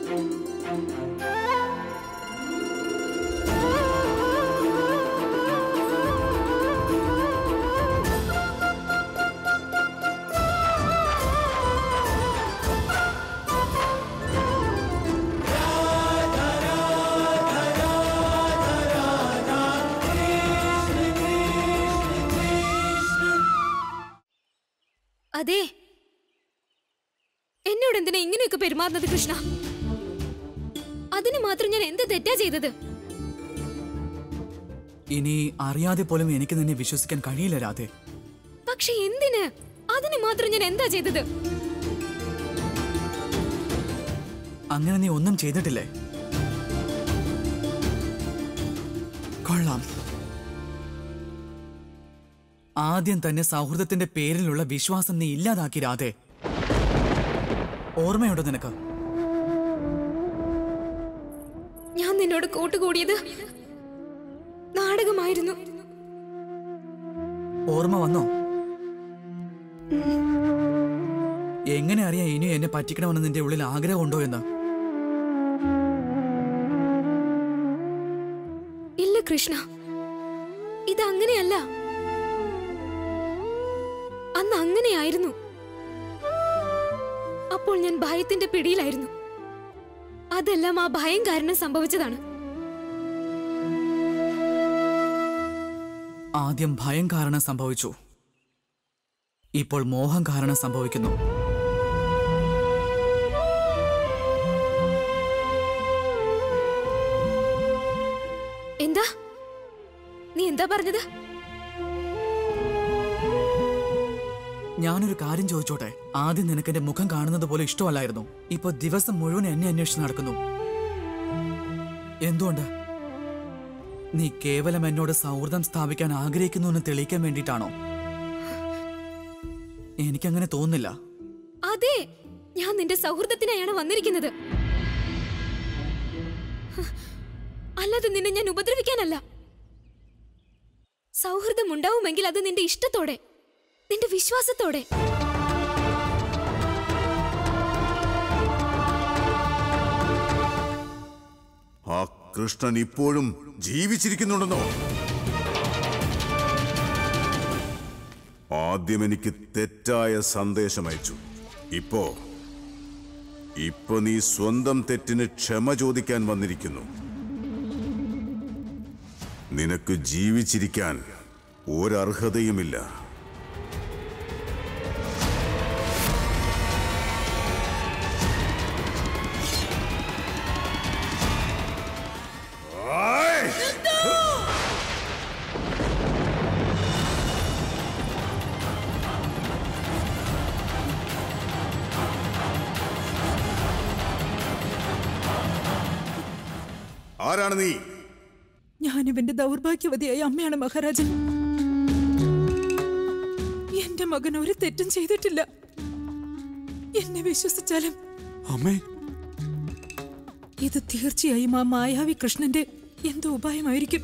അതെ എന്നോട് എന്തിനാ ഇങ്ങനെയൊക്കെ പെരുമാറുന്നത് കൃഷ്ണ അതിന് മാത്രം ഞാൻ എന്ത് തെറ്റാ ചെയ്തത് ഇനി അറിയാതെ പോലും എനിക്ക് നിന്നെ വിശ്വസിക്കാൻ കഴിയില്ല രാധേ പക്ഷെ എന്തിന് അതിന് മാത്രം ഞാൻ എന്താ ചെയ്തത് അങ്ങനെ നീ ഒന്നും ചെയ്തിട്ടില്ലേ കൊള്ളാം ആദ്യം തന്നെ സൗഹൃദത്തിന്റെ പേരിലുള്ള വിശ്വാസം നീ ഇല്ലാതാക്കി രാധേ ഓർമ്മയുണ്ടോ നിനക്ക് ഞാൻ നിന്നോട് കൂട്ടുകൂടിയത് നാടകമായിരുന്നു ഓർമ്മ വന്നോ എങ്ങനെ അറിയാം ഇനിയും എന്നെ പറ്റിക്കണമെന്ന് നിന്റെ ഉള്ളിൽ ആഗ്രഹമുണ്ടോ എന്ന് ഇല്ല കൃഷ്ണ ഇതങ്ങനെയല്ല അന്ന് അങ്ങനെയായിരുന്നു അപ്പോൾ ഞാൻ ഭയത്തിന്റെ പിടിയിലായിരുന്നു അതെല്ലാം ആ ഭയം കാരണം സംഭവിച്ചതാണ് ആദ്യം ഭയം കാരണം സംഭവിച്ചു ഇപ്പോൾ മോഹം കാരണം സംഭവിക്കുന്നു എന്താ നീ എന്താ പറഞ്ഞത് ഞാനൊരു കാര്യം ചോദിച്ചോട്ടെ ആദ്യം നിനക്ക് എന്റെ മുഖം കാണുന്നത് പോലെ ഇഷ്ടമല്ലായിരുന്നു ഇപ്പൊ ദിവസം മുഴുവൻ എന്നെ അന്വേഷിച്ച് നടക്കുന്നു എന്തുകൊണ്ട് നീ കേവലം എന്നോട് സൗഹൃദം സ്ഥാപിക്കാൻ ആഗ്രഹിക്കുന്നു എന്ന് തെളിയിക്കാൻ വേണ്ടിയിട്ടാണോ എനിക്കങ്ങനെ തോന്നുന്നില്ല അതെ ഞാൻ നിന്റെ സൗഹൃദത്തിനായാണ് വന്നിരിക്കുന്നത് ഹ്, അല്ലാതെ നിന്നെ ഞാൻ ഉപദ്രവിക്കാനല്ല സൗഹൃദം ഉണ്ടാവുമെങ്കിൽ അത് നിന്റെ ഇഷ്ടത്തോടെ നിന്റെ വിശ്വാസത്തോടെ ആ കൃഷ്ണൻ ഇപ്പോഴും ജീവിച്ചിരിക്കുന്നുണ്ടെന്നോ ആദ്യം എനിക്ക് തെറ്റായ സന്ദേശം അയച്ചു ഇപ്പോ ഇപ്പൊ നീ സ്വന്തം തെറ്റിന് ക്ഷമ ചോദിക്കാൻ വന്നിരിക്കുന്നു നിനക്ക് ജീവിച്ചിരിക്കാൻ ഒരർഹതയുമില്ല ആരാണ് നീ ഞാനിവന്റെ ദൗർഭാഗ്യവതിയായ അമ്മയാണ് മഹാരാജൻ എന്റെ മകൻ ഒരു തെറ്റും ചെയ്തിട്ടില്ല എന്നെ വിശ്വസിച്ചാലും അമ്മേ ഇത് തീർച്ചയായും ആ മായാവി കൃഷ്ണന്റെ എന്തോ ഉപായമായിരിക്കും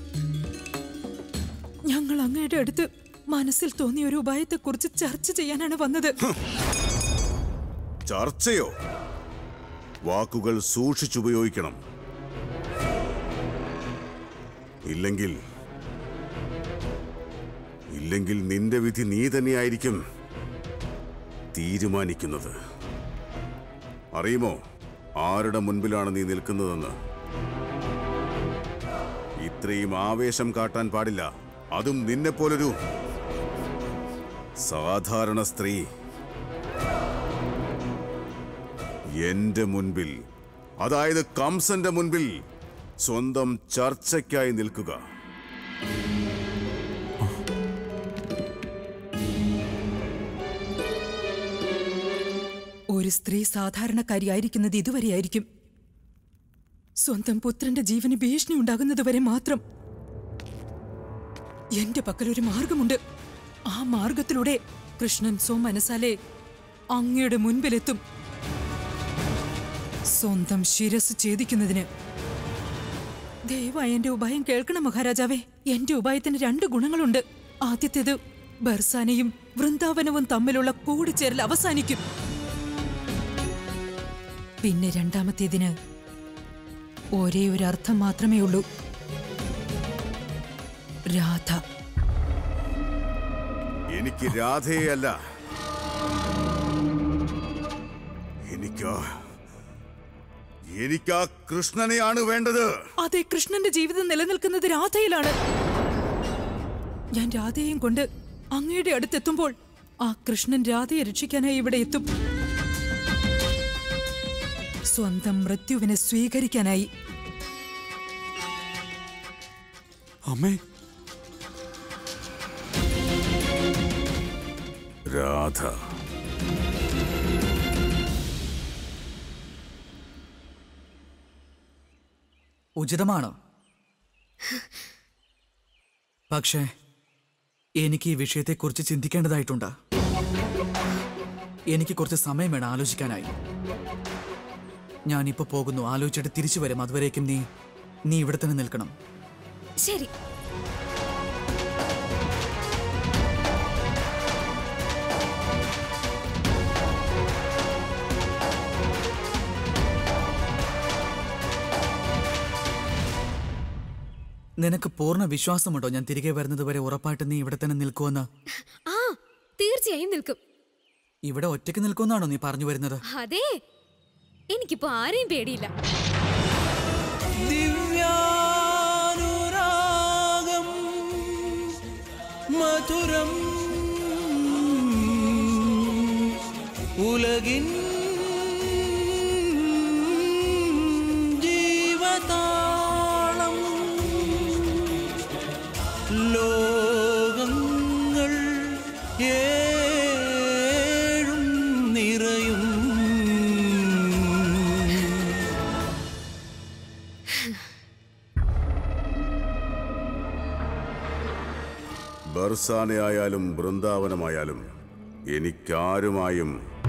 ഞങ്ങൾ അങ്ങയുടെ അടുത്ത് മനസ്സിൽ തോന്നിയ ഒരു ഉപായത്തെക്കുറിച്ച് ചർച്ച ചെയ്യാനാണ് വന്നത് ചർച്ചയോ വാക്കുകൾ സൂക്ഷിച്ചുപയോഗിക്കണം ഇല്ലെങ്കിൽ ഇല്ലെങ്കിൽ നിന്റെ വിധി നീ തന്നെയായിരിക്കും തീരുമാനിക്കുന്നത് അറിയുമോ ആരുടെ മുൻപിലാണ് നീ നിൽക്കുന്നതെന്ന് ഇത്രയും ആവേശം കാട്ടാൻ പാടില്ല അതും നിന്നെപ്പോലൊരു സാധാരണ സ്ത്രീ എന്റെ മുൻപിൽ അതായത് കംസന്റെ മുൻപിൽ സ്വന്തം ചർച്ചയ്ക്കായി നിൽക്കുക ഒരു സ്ത്രീ സാധാരണക്കാരിയായിരിക്കുന്നത് ഇതുവരെയായിരിക്കും സ്വന്തം പുത്രന്റെ ജീവന് ഭീഷണി ഉണ്ടാകുന്നത് വരെ മാത്രം എന്റെ പക്കൽ ഒരു മാർഗമുണ്ട് ആ മാർഗത്തിലൂടെ കൃഷ്ണൻ സോ മനസ്സാലെ അങ്ങയുടെ മുൻപിലെത്തും സ്വന്തം ശിരസ് ഛേദിക്കുന്നതിന് ദയവായി എന്റെ ഉപായം കേൾക്കണം മഹാരാജാവേ എന്റെ ഉപായത്തിന് രണ്ട് ഗുണങ്ങളുണ്ട് ആദ്യത്തേത് ബർസാനയും വൃന്ദാവനവും തമ്മിലുള്ള കൂടിച്ചേരൽ അവസാനിക്കും പിന്നെ രണ്ടാമത്തേതിന് ഒരേ ഒരു അർത്ഥം മാത്രമേ ഉള്ളൂ രാധ എനിക്ക് രാധയെയല്ല എനിക്ക് എനിക്ക് ആ കൃഷ്ണനെയാണ് വേണ്ടത് അതെ കൃഷ്ണന്റെ ജീവിതം നിലനിൽക്കുന്നത് രാധയിലാണ് ഞാൻ രാധയെയും കൊണ്ട് അങ്ങയുടെ അടുത്തെത്തുമ്പോൾ ആ കൃഷ്ണൻ രാധയെ രക്ഷിക്കാനായി ഇവിടെ എത്തും സ്വന്തം മൃത്യുവിനെ സ്വീകരിക്കാനായി അമ്മേ രാധ ഉചിതമാണോ പക്ഷേ എനിക്ക് ഈ വിഷയത്തെക്കുറിച്ച് ചിന്തിക്കേണ്ടതായിട്ടുണ്ട് എനിക്ക് കുറച്ച് സമയം വേണം ആലോചിക്കാനായി ഞാനിപ്പോ പോകുന്നു ആലോചിച്ചിട്ട് തിരിച്ചു വരും അതുവരേക്കും നീ നീ ഇവിടെ തന്നെ നിൽക്കണം ശരി നിനക്ക് പൂർണ്ണ വിശ്വാസമുണ്ടോ ഞാൻ തിരികെ വരുന്നത് വരെ ഉറപ്പായിട്ട് നീ ഇവിടെ തന്നെ നിൽക്കുമെന്ന് ആ തീർച്ചയായും നിൽക്കും ഇവിടെ ഒറ്റയ്ക്ക് നിൽക്കുമെന്നാണോ നീ പറഞ്ഞു വരുന്നത് അതെ എനിക്കിപ്പോ ആരെയും പേടിയില്ല ദിവ്യാനുരാഗം മധുരം ഉലകിൻ ജീവതാളം ലോകങ്ങൾ ഏഴും നിറയും ബർസാനയായാലും ബൃന്ദാവനമായാലും എനിക്കാരുമായും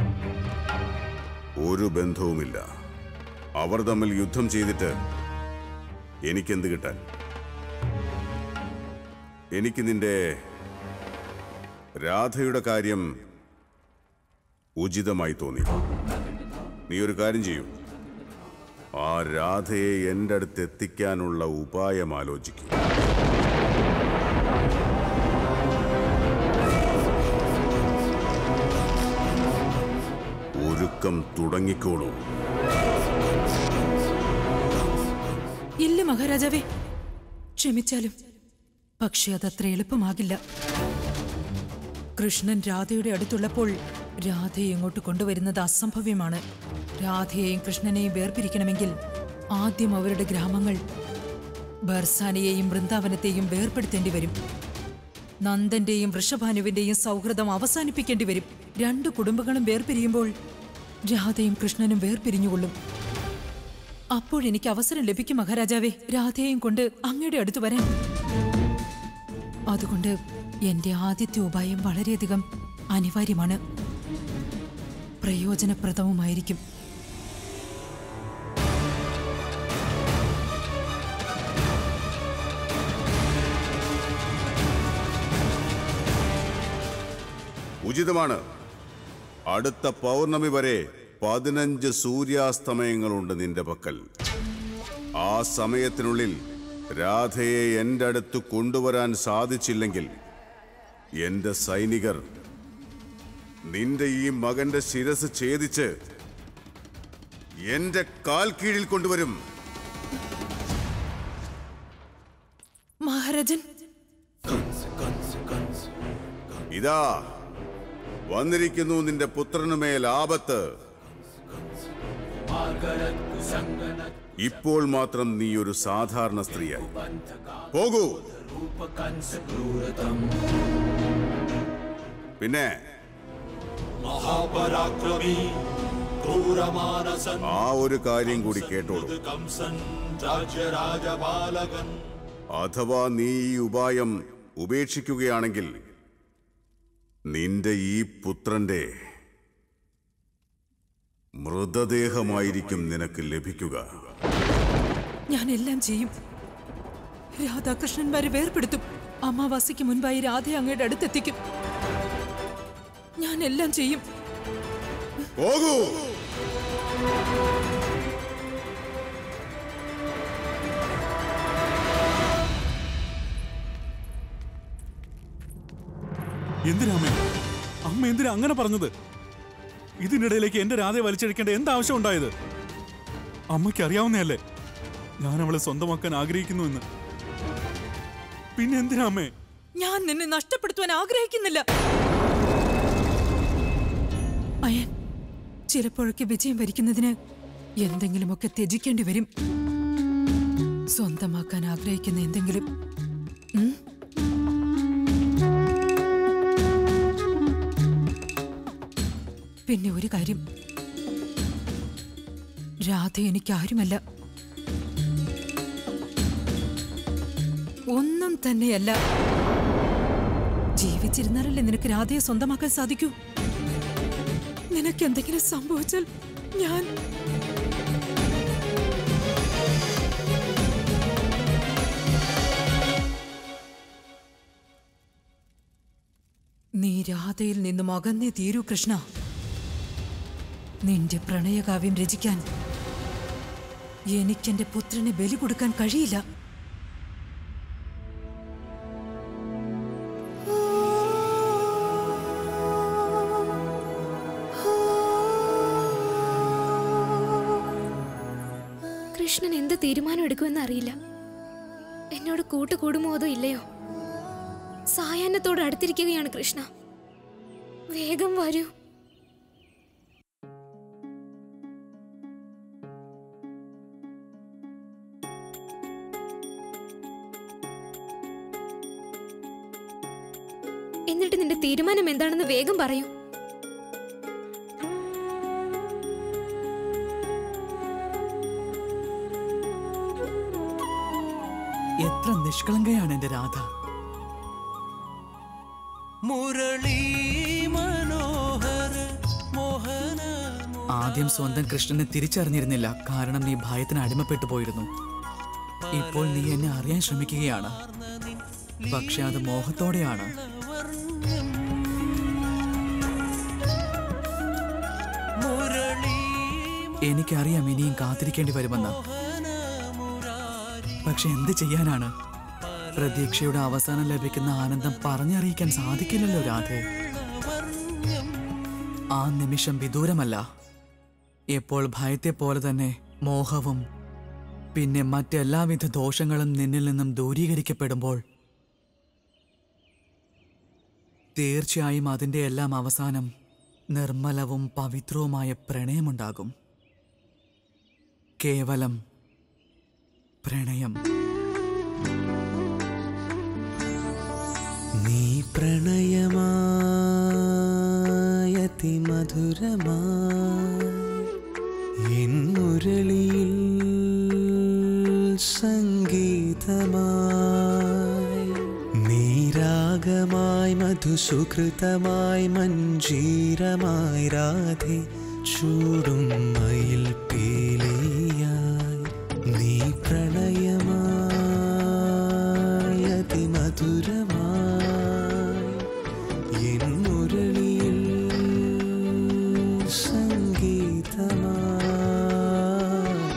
ഒരു ബന്ധവുമില്ല അവർ തമ്മിൽ യുദ്ധം ചെയ്തിട്ട് എനിക്കെന്ത് കിട്ടാൻ എനിക്ക് നിന്റെ രാധയുടെ കാര്യം ഉചിതമായി തോന്നി നീ ഒരു കാര്യം ചെയ്യൂ ആ രാധയെ എൻ്റെ അടുത്ത് എത്തിക്കാനുള്ള ഉപായം ആലോചിക്കും ഒരുക്കം തുടങ്ങിക്കോളൂ ഇല്ല മഹാരാജാവേ ക്ഷമിച്ചാലും പക്ഷെ അതത്ര എളുപ്പമാകില്ല കൃഷ്ണൻ രാധയുടെ അടുത്തുള്ളപ്പോൾ രാധയെ ഇങ്ങോട്ട് കൊണ്ടുവരുന്നത് അസംഭവ്യമാണ് രാധയെയും കൃഷ്ണനെയും വേർപിരിക്കണമെങ്കിൽ ആദ്യം അവരുടെ ഗ്രാമങ്ങൾ ബർസാനയെയും വൃന്ദാവനത്തെയും വേർപെടുത്തേണ്ടി വരും നന്ദന്റെയും വൃഷഭാനുവിന്റെയും സൗഹൃദം അവസാനിപ്പിക്കേണ്ടി വരും രണ്ടു കുടുംബങ്ങളും വേർപിരിയുമ്പോൾ രാധയും കൃഷ്ണനും വേർപിരിഞ്ഞുകൊള്ളും അപ്പോഴെനിക്ക് അവസരം ലഭിക്കും മഹാരാജാവേ രാധയെയും കൊണ്ട് അങ്ങയുടെ അടുത്ത് വരാൻ അതുകൊണ്ട് എന്റെ ആദ്യത്തെ ഉപായം വളരെയധികം അനിവാര്യമാണ് പ്രയോജനപ്രദവുമായിരിക്കും ഉചിതമാണ് അടുത്ത പൗർണമി വരെ പതിനഞ്ച് സൂര്യാസ്തമയങ്ങളുണ്ട് നിന്റെ പക്കൽ ആ സമയത്തിനുള്ളിൽ രാധയെ എൻ്റെ അടുത്ത് കൊണ്ടുവരാൻ സാധിച്ചില്ലെങ്കിൽ എന്റെ സൈനികർ നിന്റെ ഈ മകന്റെ ശിരസ് ഛേദിച്ച് എന്റെ കാൽ കീഴിൽ കൊണ്ടുവരും മഹാരാജൻ ഇതാ വന്നിരിക്കുന്നു നിന്റെ പുത്രനുമേൽ ആപത്ത് ഇപ്പോൾ മാത്രം നീ ഒരു സാധാരണ സ്ത്രീയായി പോകൂ പിന്നെ മഹാപരാക്രമി ക്രൂരമാനസൻ ആ ഒരു കാര്യം കൂടി കേട്ടോളൂ കംസൻ രാജ്യരാജപാലകൻ അഥവാ നീ ഈ ഉപായം ഉപേക്ഷിക്കുകയാണെങ്കിൽ നിന്റെ ഈ പുത്രന്റെ മൃതദേഹമായിരിക്കും നിനക്ക് ലഭിക്കുക ഞാൻ എല്ലാം ചെയ്യും രാധാകൃഷ്ണന്മാരെ വേർപെടുത്തും അമാവാസിക്ക് മുൻപായി രാധയെ അങ്ങയുടെ അടുത്തെത്തിക്കും ഞാൻ എല്ലാം ചെയ്യും പോകൂ എന്തിനാ അമ്മേ അമ്മ എന്തിനാ അങ്ങനെ പറഞ്ഞത് ഇതിനിടയിലേക്ക് എന്റെ രാധയെ വലിച്ചഴിക്കേണ്ട എന്താവശ്യം ഉണ്ടായത് അമ്മയ്ക്ക് അറിയാവുന്നതല്ലേ ഞാൻ അവളെ സ്വന്തമാക്കാൻ ആഗ്രഹിക്കുന്നു എന്ന് പിന്നെ എന്തിനാ അമ്മേ ഞാൻ നിന്നെ നഷ്ടപ്പെടുത്തുവാൻ ആഗ്രഹിക്കുന്നില്ല അയൻ ചിലപ്പോഴൊക്കെ വിജയം വരിക്കുന്നതിന് എന്തെങ്കിലുമൊക്കെ ത്യജിക്കേണ്ടി വരും സ്വന്തമാക്കാൻ ആഗ്രഹിക്കുന്ന എന്തെങ്കിലും ഉം? പിന്നെ ഒരു കാര്യം രാധ എനിക്ക് ആരുമല്ല ഒന്നും തന്നെയല്ല ജീവിച്ചിരുന്നാലല്ലേ നിനക്ക് രാധയെ സ്വന്തമാക്കാൻ സാധിക്കൂ നിനക്ക് എന്തെങ്കിലും സംഭവിച്ചാൽ ഞാൻ നീ രാധയിൽ നിന്നും അകന്നേ തീരൂ കൃഷ്ണ നിന്റെ പ്രണയകാവ്യം രചിക്കാൻ എനിക്കെന്റെ പുത്രനെ ബലി കൊടുക്കാൻ കഴിയില്ല കൃഷ്ണൻ എന്ത് തീരുമാനം എടുക്കുമെന്ന് അറിയില്ല എന്നോട് കൂട്ടുകൂടുമോ അതോ ഇല്ലയോ സായാഹ്നത്തോട് അടുത്തിരിക്കുകയാണ് കൃഷ്ണ വേഗം വരൂ എന്നിട്ട് നിന്റെ തീരുമാനം എന്താണെന്ന് വേഗം പറയൂ എത്ര നിഷ്കളങ്കയാണ് എന്റെ രാധ മുരളീ മനോഹര മോഹന ആദ്യം സ്വന്തം കൃഷ്ണനെ തിരിച്ചറിഞ്ഞിരുന്നില്ല കാരണം നീ ഭയത്തിന് അടിമപ്പെട്ടു പോയിരുന്നു ഇപ്പോൾ നീ എന്നെ അറിയാൻ ശ്രമിക്കുകയാണ് പക്ഷെ അത് മോഹത്തോടെയാണ് മുരളീ എനിക്കറിയാം ഇനിയും കാത്തിരിക്കേണ്ടി വരുമെന്ന് പക്ഷെ എന്ത് ചെയ്യാനാണ് പ്രതീക്ഷയുടെ അവസാനം ലഭിക്കുന്ന ആനന്ദം പറഞ്ഞറിയിക്കാൻ സാധിക്കില്ലല്ലോ രാധേ ആ നിമിഷം വിദൂരമല്ല ഇപ്പോൾ ഭയത്തെ പോലെ തന്നെ മോഹവും പിന്നെ മറ്റെല്ലാവിധ ദോഷങ്ങളും നിന്നിൽ നിന്നും ദൂരീകരിക്കപ്പെടുമ്പോൾ തീർച്ചയായും അതിൻ്റെ എല്ലാം അവസാനം നിർമ്മലവും പവിത്രവുമായ പ്രണയമുണ്ടാകും കേവലം പ്രണയം നീ പ്രണയമായതി മധുരമായി എൻ മുരളിയിൽ സംഗീതമായി നീരാഗമായി മധുസുഹൃതമായി മഞ്ജീരമായി രാധെ ചൂടും മയിൽ പീലിയായി നീ പ്രണയമായി അതിമധുരമായി എൻ മുരളിയിൽ സംഗീതമായി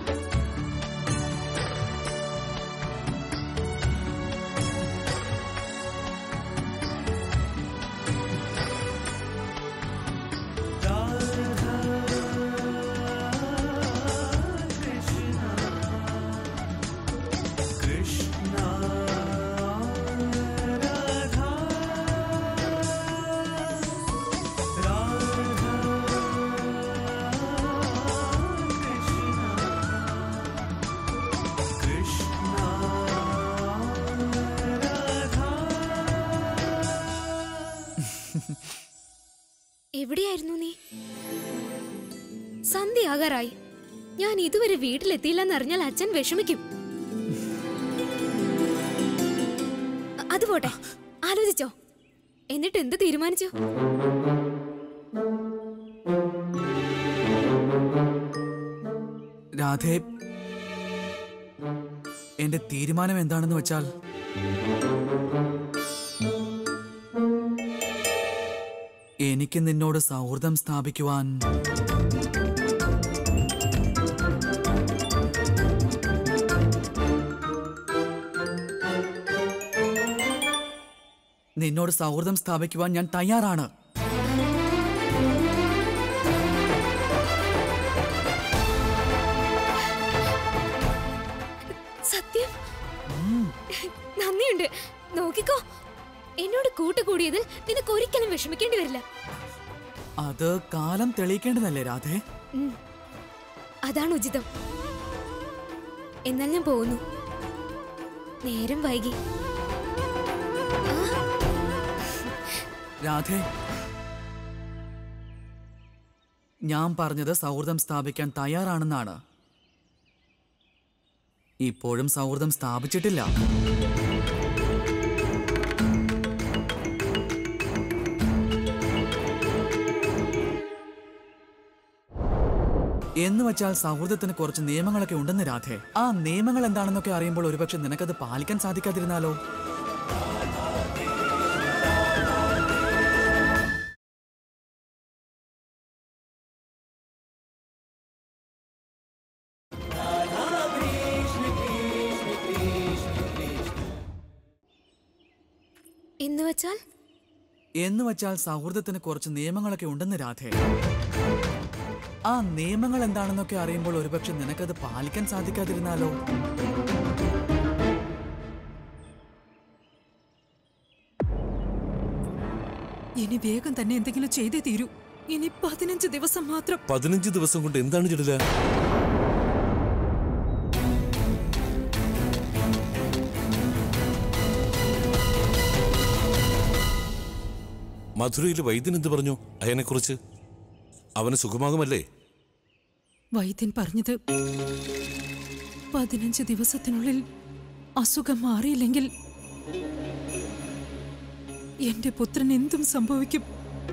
എവിടെയായിരുന്നു നീ സന്ധ്യയാകാറായി ഞാൻ ഇതുവരെ വീട്ടിലെത്തിയില്ലെന്നറിഞ്ഞാൽ അച്ഛൻ വിഷമിക്കും അ- അത് പോട്ടെ ആലോചിച്ചോ എന്നിട്ട് എന്ത് തീരുമാനിച്ചു രാധേ എന്റെ തീരുമാനം എന്താണെന്ന് വെച്ചാൽ എനിക്ക് നിന്നോട് സൗഹൃദം സ്ഥാപിക്കുവാൻ നിന്നോട് സൗഹൃദം സ്ഥാപിക്കുവാൻ ഞാൻ തയ്യാറാണ് സത്യം നന്ദിയുണ്ട് നോക്കിക്കോ എന്നോട് കൂട്ടുകൂടിയതിൽ നിനക്ക് ഒരിക്കലും വിഷമിക്കേണ്ടി വരില്ല അത് കാലം തെളിയിക്കേണ്ടതല്ലേ രാധേ ഉം. അതാണ് ഉചിതം എന്നാൽ ഞാൻ പോകുന്നു നേരം വൈകി രാധേ ഞാൻ പറഞ്ഞത് സൗഹൃദം സ്ഥാപിക്കാൻ തയ്യാറാണെന്നാണ് ഇപ്പോഴും സൗഹൃദം സ്ഥാപിച്ചിട്ടില്ല എന്ന് വെച്ചാൽ സൗഹൃദത്തിന് കുറച്ച് നിയമങ്ങളൊക്കെ ഉണ്ടെന്ന് രാധേ ആ നിയമങ്ങൾ എന്താണെന്നൊക്കെ അറിയുമ്പോൾ ഒരുപക്ഷെ നിനക്കത് പാലിക്കാൻ സാധിക്കാതിരുന്നാലോ എന്ന് വെച്ചാൽ എന്ന് വച്ചാൽ സൗഹൃദത്തിന് കുറച്ച് നിയമങ്ങളൊക്കെ ഉണ്ടെന്ന് രാധേ ആ നിയമങ്ങൾ എന്താണെന്നൊക്കെ അറിയുമ്പോൾ ഒരുപക്ഷെ നിനക്കത് പാലിക്കാൻ സാധിക്കാതിരുന്നാലോ ഇനി വേഗം തന്നെ എന്തെങ്കിലും ചെയ്തേ തീരൂ ഇനി പതിനഞ്ച് ദിവസം മാത്രം പതിനഞ്ച് ദിവസം കൊണ്ട് എന്താണ് ജഡില മധുരയിൽ വൈദ്യൻ എന്ത് പറഞ്ഞു അയനെക്കുറിച്ച് അവന് സുഖമാകുമല്ലേ വൈദ്യൻ പറഞ്ഞത് പതിനഞ്ച് ദിവസത്തിനുള്ളിൽ അസുഖം മാറിയില്ലെങ്കിൽ എന്റെ പുത്രൻ എന്തും സംഭവിക്കും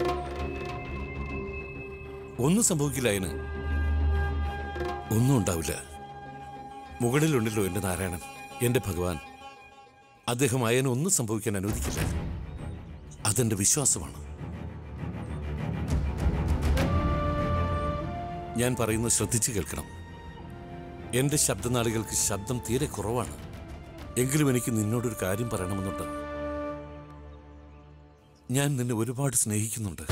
ഒന്നും സംഭവിക്കില്ല അയന് ഒന്നും ഉണ്ടാവില്ല മുകളിലുണ്ടല്ലോ എന്റെ നാരായണൻ എന്റെ ഭഗവാൻ അദ്ദേഹം അയന് ഒന്നും സംഭവിക്കാൻ അനുവദിക്കില്ല അതെന്റെ വിശ്വാസമാണ് ഞാൻ പറയുന്നത് ശ്രദ്ധിച്ചു കേൾക്കണം എന്റെ ശബ്ദനാളികൾക്ക് ശബ്ദം തീരെ കുറവാണ് എങ്കിലും എനിക്ക് നിന്നോടൊരു കാര്യം പറയണമെന്നുണ്ട് ഞാൻ നിന്നെ ഒരുപാട് സ്നേഹിക്കുന്നുണ്ട്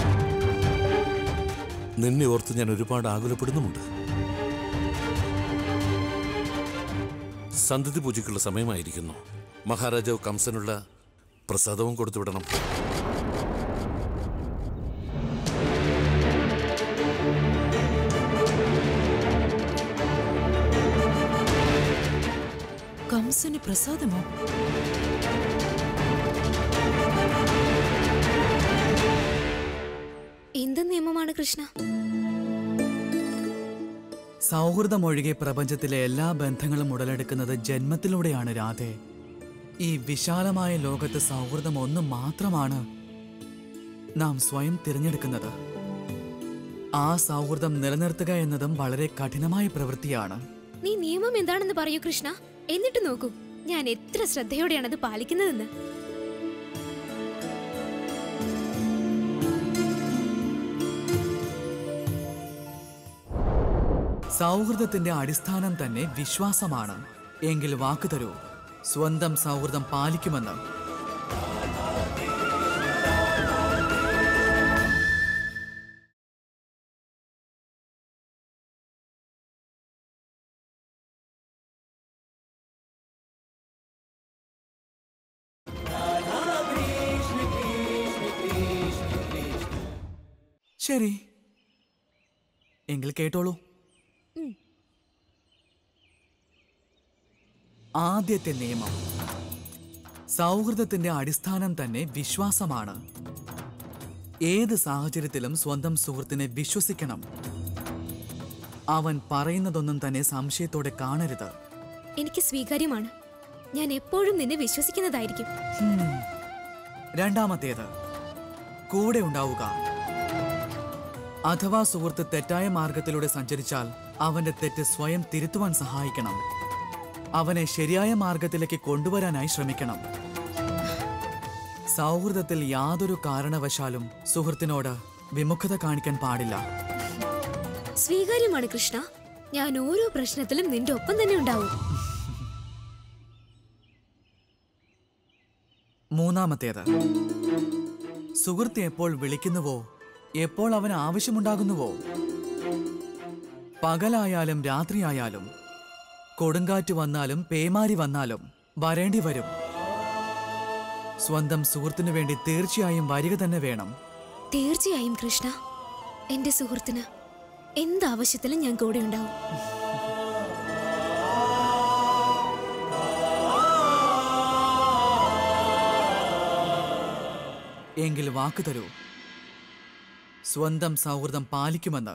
നിന്നെ ഓർത്ത് ഞാൻ ഒരുപാട് ആകുലപ്പെടുന്നുമുണ്ട് സന്തതി പൂജയ്ക്കുള്ള സമയമായിരിക്കുന്നു മഹാരാജാവ് കംസനുള്ള പ്രസാദവും കൊടുത്തുവിടണം കംസന് പ്രസാദമോ എന്ത് നിയമമാണ് കൃഷ്ണ സൗഹൃദമൊഴികെ പ്രപഞ്ചത്തിലെ എല്ലാ ബന്ധങ്ങളും ഉടലെടുക്കുന്നത് ജന്മത്തിലൂടെയാണ് രാധേ ഈ വിശാലമായ ലോകത്ത് സൗഹൃദം ഒന്ന് മാത്രമാണ് നാം സ്വയം തിരഞ്ഞെടുക്കുന്നത് ആ സൗഹൃദം നിലനിർത്തുക എന്നതും വളരെ കഠിനമായ പ്രവൃത്തിയാണ് നീ നിയമം എന്താണെന്ന് പറയൂ കൃഷ്ണ എന്നിട്ട് നോക്കൂ ഞാൻ എത്ര ശ്രദ്ധയോടെയാണ് അത് പാലിക്കുന്നതെന്ന് സൗഹൃദത്തിന്റെ അടിസ്ഥാനം തന്നെ വിശ്വാസമാണ് എങ്കിൽ വാക്ക് തരൂ സ്വന്തം സൗഹൃദം പാലിക്കുമെന്ന് ശരി എങ്കിൽ കേട്ടോളൂ ആദ്യത്തെ നിയമം സൗഹൃദത്തിന്റെ അടിസ്ഥാനം തന്നെ വിശ്വാസമാണ് ഏത് സാഹചര്യത്തിലും സ്വന്തം സുഹൃത്തിനെ വിശ്വസിക്കണം അവൻ പറയുന്നതൊന്നും തന്നെ സംശയത്തോടെ കാണരുത് എനിക്ക് സ്വീകാര്യമാണ് ഞാൻ എപ്പോഴും നിന്നെ വിശ്വസിക്കുന്നതായിരിക്കും രണ്ടാമത്തേത് കൂടെ ഉണ്ടാവുക അഥവാ സുഹൃത്ത് തെറ്റായ മാർഗത്തിലൂടെ സഞ്ചരിച്ചാൽ അവന്റെ തെറ്റ് സ്വയം തിരുത്തുവാൻ സഹായിക്കണം അവനെ ശരിയായ മാർഗത്തിലേക്ക് കൊണ്ടുവരാനായി ശ്രമിക്കണം സൗഹൃദത്തിൽ യാതൊരു കാരണവശാലും സുഹൃത്തിനോട് വിമുഖത കാണിക്കാൻ പാടില്ല സ്വീകാര്യമാണ് കൃഷ്ണ ഞാൻ ഓരോ പ്രശ്നത്തിലും നിന്റെ ഒപ്പം തന്നെ ഉണ്ടാവും മൂന്നാമത്തേത് സുഹൃത്ത് എപ്പോൾ വിളിക്കുന്നുവോ എപ്പോൾ അവന് ആവശ്യമുണ്ടാകുന്നുവോ പകലായാലും രാത്രിയായാലും കൊടുങ്കാറ്റ് വന്നാലും പേമാരി വന്നാലും വരേണ്ടി വരും സ്വന്തം സുഹൃത്തിനു വേണ്ടി തീർച്ചയായും വരിക തന്നെ വേണം തീർച്ചയായും കൃഷ്ണ എന്റെ സുഹൃത്തിന് എന്താവശ്യത്തിലും ഞാൻ കൂടെ ഉണ്ടാവും എങ്കിൽ വാക്ക് തരൂ സ്വന്തം സൗഹൃദം പാലിക്കുമെന്ന്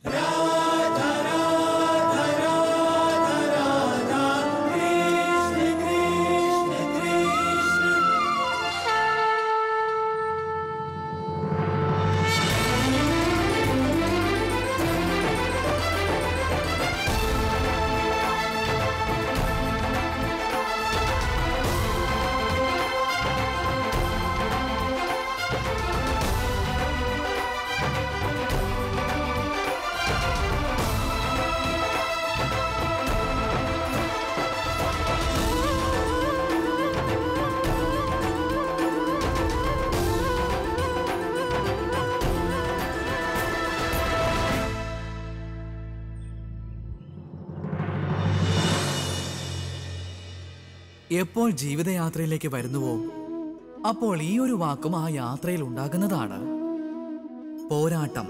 എപ്പോൾ ജീവിതയാത്രയിലേക്ക് വരുന്നുവോ അപ്പോൾ ഈ ഒരു വാക്കും ആ യാത്രയിൽ ഉണ്ടാകുന്നതാണ് പോരാട്ടം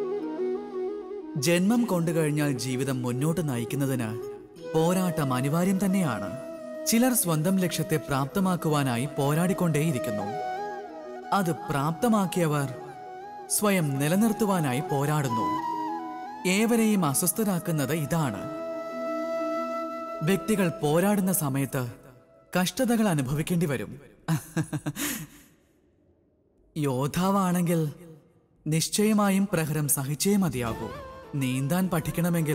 ജന്മം കൊണ്ടു കഴിഞ്ഞാൽ ജീവിതം മുന്നോട്ട് നയിക്കുന്നതിന് പോരാട്ടം അനിവാര്യം തന്നെയാണ് ചിലർ സ്വന്തം ലക്ഷ്യത്തെ പ്രാപ്തമാക്കുവാനായി പോരാടിക്കൊണ്ടേയിരിക്കുന്നു അത് പ്രാപ്തമാക്കിയവർ സ്വയം നിലനിർത്തുവാനായി പോരാടുന്നു ഏവരെയും അസ്വസ്ഥരാക്കുന്നത് ഇതാണ് വ്യക്തികൾ പോരാടുന്ന സമയത്ത് കഷ്ടതകൾ അനുഭവിക്കേണ്ടി വരും യോദ്ധാവാണെങ്കിൽ നിശ്ചയമായും പ്രഹരം സഹിച്ചേ മതിയാകൂ നീന്താൻ പഠിക്കണമെങ്കിൽ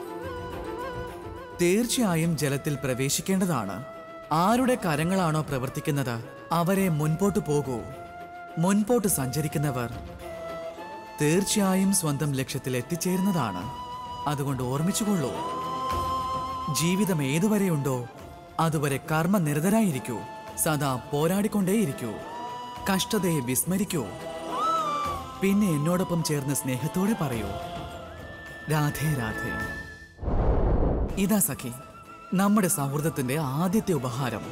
തീർച്ചയായും ജലത്തിൽ പ്രവേശിക്കേണ്ടതാണ് ആരുടെ കരങ്ങളാണോ പ്രവർത്തിക്കുന്നത് അവരെ മുൻപോട്ട് പോകൂ മുൻപോട്ട് സഞ്ചരിക്കുന്നവർ തീർച്ചയായും സ്വന്തം ലക്ഷ്യത്തിൽ എത്തിച്ചേരുന്നതാണ് അതുകൊണ്ട് ഓർമ്മിച്ചുകൊള്ളൂ ജീവിതം ഏതുവരെയുണ്ടോ അതുവരെ കർമ്മനിരതരായിരിക്കൂ സദാ പോരാടിക്കൊണ്ടേയിരിക്കൂ കഷ്ടതയെ വിസ്മരിക്കൂ പിന്നെ എന്നോടൊപ്പം ചേർന്ന് സ്നേഹത്തോടെ പറയൂ രാധേ രാധേ ഇതാ സഖി നമ്മുടെ സൗഹൃദത്തിന്റെ ആദ്യത്തെ ഉപഹാരം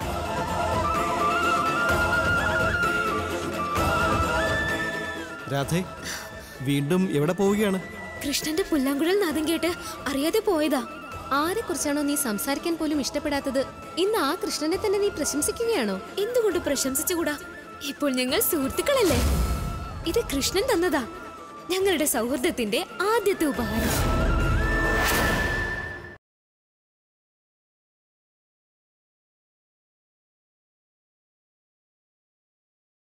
രാധേ വീണ്ടും എവിടെ പോവുകയാണ് കൃഷ്ണന്റെ പുല്ലാങ്കുഴൽ നാദം കേട്ട് അറിയാതെ പോയതാ ആരെക്കുറിച്ചാണോ നീ സംസാരിക്കാൻ പോലും ഇഷ്ടപ്പെടാത്തത് ഇന്ന് ആ കൃഷ്ണനെ തന്നെ നീ പ്രശംസിക്കുകയാണോ എന്തുകൊണ്ട് പ്രശംസിച്ചുകൂടാ ഇപ്പോൾ ഞങ്ങൾ സുഹൃത്തുക്കളല്ലേ ഇത് കൃഷ്ണൻ തന്നതാ ഞങ്ങളുടെ സൗഹൃദത്തിന്റെ ആദ്യത്തെ ഉപഹാരം